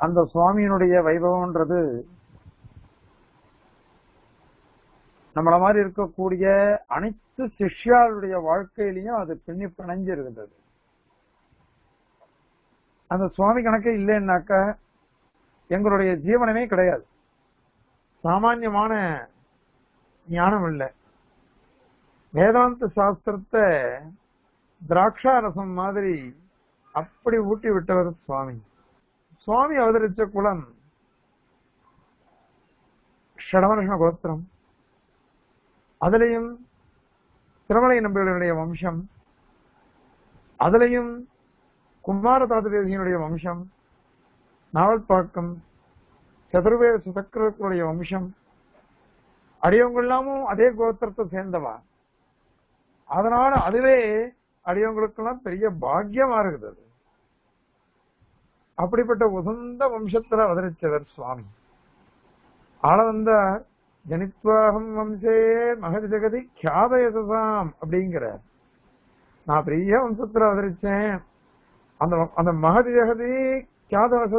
அந்த சுவாமியினுடைய வைபவம்ன்றது நம்மள மாதிரி இருக்கக்கூடிய அனைத்து சிஷ்யாளுடைய வாழ்க்கையிலையும் அது பின்னி பிணைஞ்சு இருந்தது அந்த சுவாமி கணக்கே இல்லைன்னாக்க எங்களுடைய ஜீவனமே கிடையாது சாமான்யமான ஞானம் இல்லை வேதாந்த சாஸ்திரத்தை திராட்சா ரசம் மாதிரி அப்படி ஊட்டி விட்டவர் சுவாமி சுவாமி அவதரிச்ச குலம் ஷடவர்ஷ கோத்திரம் அதுலயும் திருமலை நம்பிகளுடைய வம்சம் அதுலயும் குமார தாத்ததேசியனுடைய வம்சம் நாவல்பாக்கம் சதுர்வேத சுதக்கரர்களுடைய வம்சம் அடியவங்க எல்லாமும் அதே கோத்திரத்தை சேர்ந்தவா அதனால அதுவே அடியவங்களுக்கெல்லாம் பெரிய பாக்கியமா இருக்குது அது. அப்படிப்பட்ட உசந்த வம்சத்துல அவதரிச்சவர் சுவாமி ஆள வந்த ஜனித்வாகம் வம்சே மகதி ஜெகதி கியாதயசாம் அப்படிங்கிறார் நான் பெரிய வம்சத்துல அவதரிச்சேன் அந்த அந்த மகதி ஜெகதி கியாதவச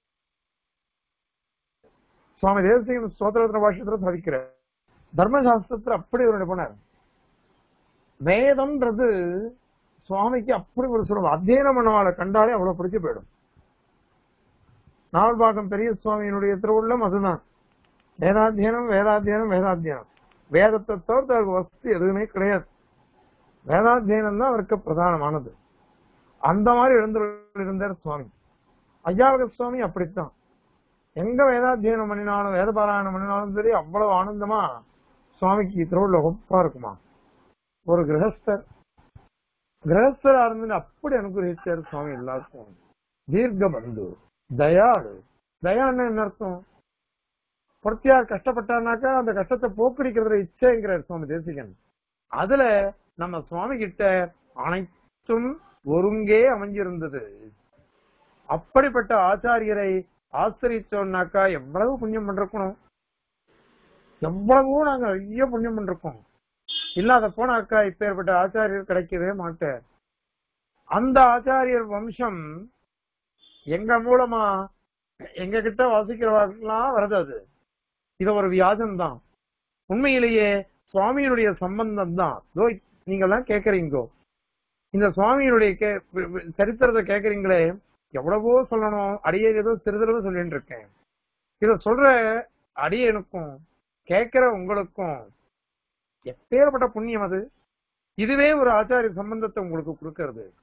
சுவாமி தேவசிங் சோதரத்ன பாஷத்துல சாதிக்கிறார் தர்மசாஸ்திரத்துல அப்படி ஒரு நிபுணர் வேதம்ன்றது சுவாமிக்கு அப்படி ஒரு சொல்லுவோம் அத்தியனம் பண்ணவாளை கண்டாலே அவ்வளவு பிடிச்சு போயிடும் நாவல்பாக்கம் பெரிய சுவாமியினுடைய திருவுள்ளம் அதுதான் வேதாத்தியனம் வேதாத்தியனம் வேதாத்தியனம் வேதத்தை தவிர்த்து அவருக்கு வசதி எதுவுமே கிடையாது வேதாத்தியனம் தான் அவருக்கு பிரதானமானது அந்த மாதிரி எழுந்து இருந்தார் சுவாமி ஐயாவக சுவாமி அப்படித்தான் எங்க வேதாத்தியனம் பண்ணினாலும் வேத பாராயணம் பண்ணினாலும் சரி அவ்வளவு ஆனந்தமா சுவாமிக்கு திருவுள்ள ஒப்பா இருக்குமா ஒரு கிரகஸ்தர் கிரகஸ்தரா இருந்து அப்படி அனுகிரகிச்சார் சுவாமி எல்லாருக்கும் தீர்க்க பந்து தயாளு தயான்னு என்ன அர்த்தம் பொறுத்தியார் கஷ்டப்பட்டார்னாக்கா அந்த கஷ்டத்தை போக்கடிக்கிறதுல இச்சைங்கிறார் சுவாமி தேசிகன் அதுல நம்ம சுவாமி கிட்ட அனைத்தும் ஒருங்கே அமைஞ்சிருந்தது அப்படிப்பட்ட ஆச்சாரியரை ஆசிரிச்சோம்னாக்கா எவ்வளவு புண்ணியம் பண்றக்கணும் எவ்வளவோ நாங்க நிறைய புண்ணியம் பண்றோம் இல்லாத போனாக்கா இப்பேற்பட்ட ஆச்சாரியர் கிடைக்கவே மாட்டார் அந்த ஆச்சாரியர் வம்சம் எங்க மூலமா எங்க கிட்ட வாசிக்கிறவர்கள்லாம் வருது அது இது ஒரு வியாஜம் தான் உண்மையிலேயே சுவாமியினுடைய சம்பந்தம் தான் இதோ நீங்க எல்லாம் கேக்குறீங்கோ இந்த சுவாமியினுடைய கே வி- வி- சரித்திரத்தை கேக்குறீங்களே எவ்வளவோ சொல்லணும் அடியே ஏதோ சிறிதளவு சொல்லிட்டு இருக்கேன் இத சொல்ற அடியனுக்கும் கேட்கிற உங்களுக்கும் எப்பேற்பட்ட புண்ணியம் அது இதுவே ஒரு ஆச்சாரிய சம்பந்தத்தை உங்களுக்கு கொடுக்கறது